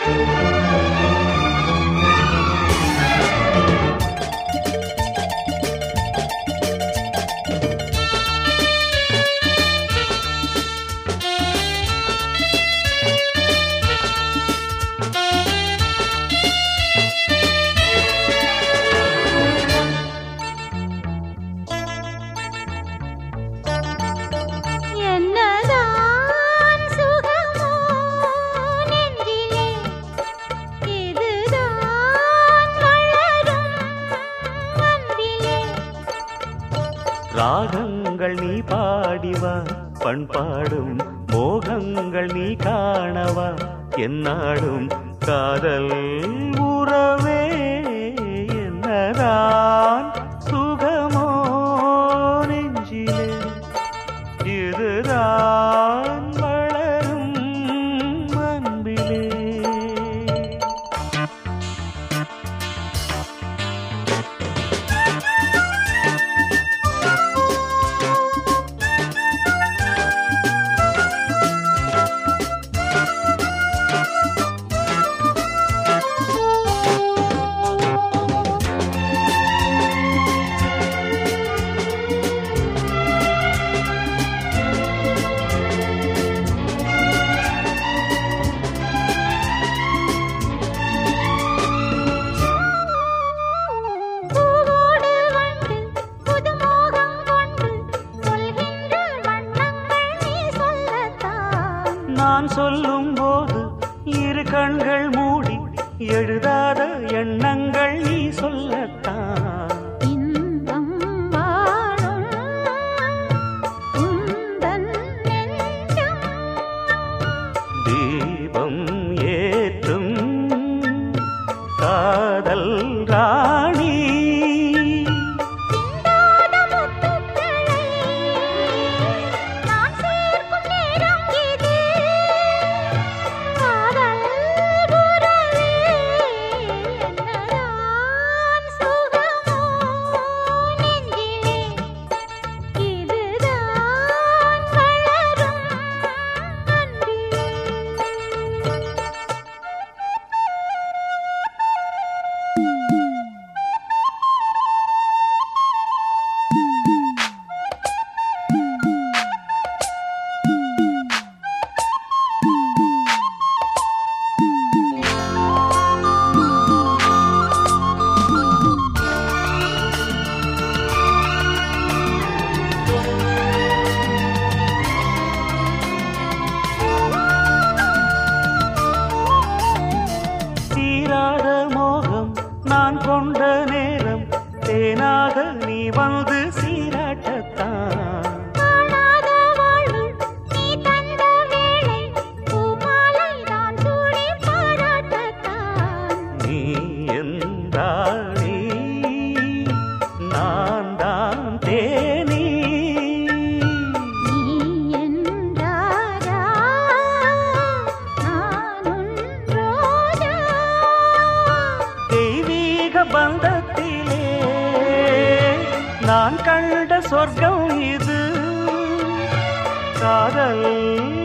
என்னதான் சுகமோ நெஞ்சிலே இதுதான் வளரும் அன்பிலே ராகங்கள் நீ பாடிவா பண்பாடும் மோகங்கள் நீ காணவா என்னாடும் காதல் உறவே என்னதான் சுகமோ நெஞ்சிலே இதுதான் வளரும் அன்பிலே பூவோடு வண்டு புதுமோகம் கொண்டு சொல்கின்ற வண்ணங்கள் நீ சொல்லத்தான் நான் சொல்லும் போது இரு கண்கள் மூடி எழுதாத எண்ணங்கள் நீ சொல்லத்தான் இன்பம் வாழும் உந்தன் நெஞ்சம் தீபம் ஏற்றும் காதல் ராணி சிந்தாத முத்துக்களை நான் சேர்க்கும் நேரம் இது காதல் உறவே என்னதான் சுகமோ நெஞ்சிலே இதுதான் வளரும் அன்பிலே தீராத மோகம் நான் கொண்ட நேரம் தேனாக நீ வந்து சீராட்டத்தான் காணாத வாழ்வு நீ தந்த வேளை பூமாலை நான் சூடி பாராட்டத்தான் நீ எந்தாடி நான் தான் தேனி நீ என்றாரா நான் உன் ரோஜா தெய்வீக பந்தத்திலே நான் கண்ட சொர்க்கம் இது காதல்